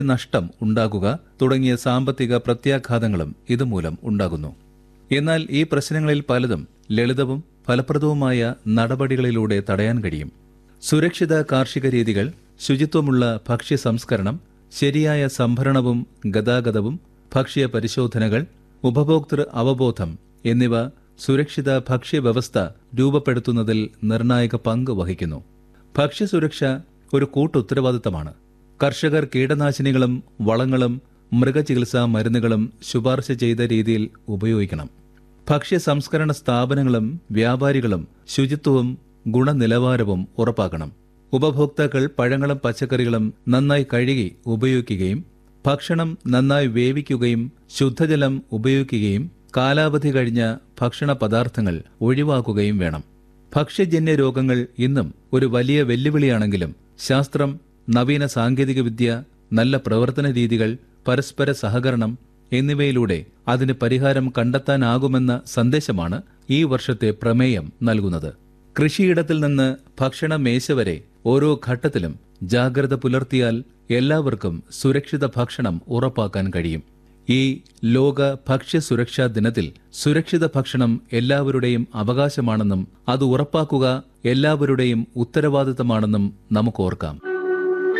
നഷ്ടം ഉണ്ടാകുക തുടങ്ങിയ സാമ്പത്തിക പ്രത്യാഘാതങ്ങളും ഇതുമൂലം ഉണ്ടാകുന്നു എന്നാൽ ഈ പ്രശ്നങ്ങളിൽ പലതും ലളിതവും ഫലപ്രദവുമായ നടപടികളിലൂടെ തടയാൻ കഴിയും സുരക്ഷിത കാർഷിക രീതികൾ ശുചിത്വമുള്ള ഭക്ഷ്യ സംസ്കരണം ശരിയായ സംഭരണവും ഗതാഗതവും ഭക്ഷ്യ പരിശോധനകൾ ഉപഭോക്തൃ അവബോധം എന്നിവ സുരക്ഷിത ഭക്ഷ്യവ്യവസ്ഥ രൂപപ്പെടുത്തുന്നതിൽ നിർണായക പങ്ക് വഹിക്കുന്നു ഭക്ഷ്യസുരക്ഷ ഒരു കൂട്ടുത്തരവാദിത്തമാണ് കർഷകർ കീടനാശിനികളും വളങ്ങളും മൃഗചികിത്സാ മരുന്നുകളും ശുപാർശ ചെയ്ത രീതിയിൽ ഉപയോഗിക്കണം ഭക്ഷ്യ സംസ്കരണ സ്ഥാപനങ്ങളും വ്യാപാരികളും ശുചിത്വവും ഗുണനിലവാരവും ഉറപ്പാക്കണം ഉപഭോക്താക്കൾ പഴങ്ങളും പച്ചക്കറികളും നന്നായി കഴുകി ഉപയോഗിക്കുകയും ഭക്ഷണം നന്നായി വേവിക്കുകയും ശുദ്ധജലം ഉപയോഗിക്കുകയും കാലാവധി കഴിഞ്ഞ ഭക്ഷണ പദാർത്ഥങ്ങൾ ഒഴിവാക്കുകയും വേണം ഭക്ഷ്യജന്യ രോഗങ്ങൾ ഇന്നും ഒരു വലിയ വെല്ലുവിളിയാണെങ്കിലും ശാസ്ത്രം നവീന സാങ്കേതികവിദ്യ നല്ല പ്രവർത്തന രീതികൾ പരസ്പര സഹകരണം എന്നിവയിലൂടെ അതിന് പരിഹാരം കണ്ടെത്താനാകുമെന്ന സന്ദേശമാണ് ഈ വർഷത്തെ പ്രമേയം നൽകുന്നത് കൃഷിയിടത്തിൽ നിന്ന് ഭക്ഷണ മേശ വരെ ഓരോ ഘട്ടത്തിലും ജാഗ്രത പുലർത്തിയാൽ എല്ലാവർക്കും സുരക്ഷിത ഭക്ഷണം ഉറപ്പാക്കാൻ കഴിയും ഈ ലോക ഭക്ഷ്യ സുരക്ഷാ ദിനത്തിൽ സുരക്ഷിത ഭക്ഷണം എല്ലാവരുടെയും അവകാശമാണെന്നും അത് ഉറപ്പാക്കുക എല്ലാവരുടെയും ഉത്തരവാദിത്തമാണെന്നും നമുക്ക് ഓർക്കാം